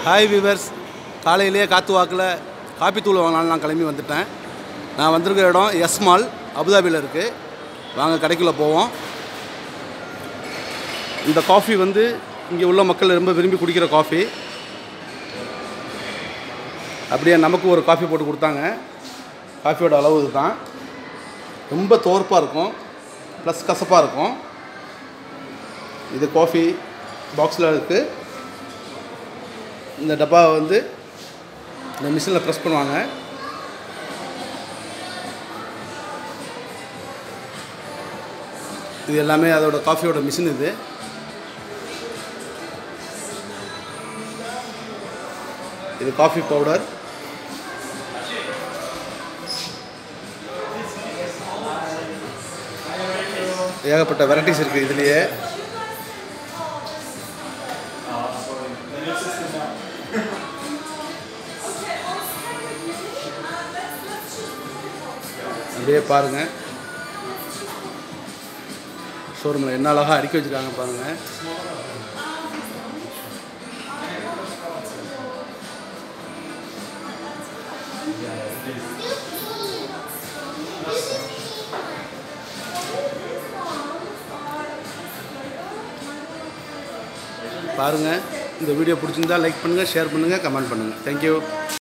hi viewers காலையிலேயே காற்று வாக்கில் காப்பி தூள் வாங்கலாம்னு நான் கிளம்பி வந்துட்டேன் நான் வந்திருக்கிற இடம் எஸ் மால் அபுதாபியில் இருக்குது வாங்க கடைக்குள்ளே போவோம் இந்த காஃபி வந்து இங்கே உள்ள மக்கள் ரொம்ப விரும்பி குடிக்கிற காஃபி அப்படியே நமக்கு ஒரு காஃபி போட்டு கொடுத்தாங்க காஃபியோட அளவு இதுதான் ரொம்ப தோர்ப்பாக இருக்கும் ப்ளஸ் கசப்பாக இருக்கும் இது காஃபி பாக்ஸில் இருக்குது இந்த டப்பாவை வந்து இந்த மிஷினில் ப்ரெஸ் பண்ணுவாங்க இது எல்லாமே அதோட காஃபியோட மிஷின் இது இது காஃபி பவுடர் ஏகப்பட்ட வெரைட்டிஸ் இருக்குது இதுலேயே அப்படியே பாருங்கள் ஷோரூமில் என்ன அழகாக அடுக்கி வச்சுருக்காங்க பாருங்கள் பாருங்கள் இந்த வீடியோ பிடிச்சிருந்தா லைக் பண்ணுங்கள் ஷேர் பண்ணுங்கள் கமெண்ட் பண்ணுங்கள் தேங்க்யூ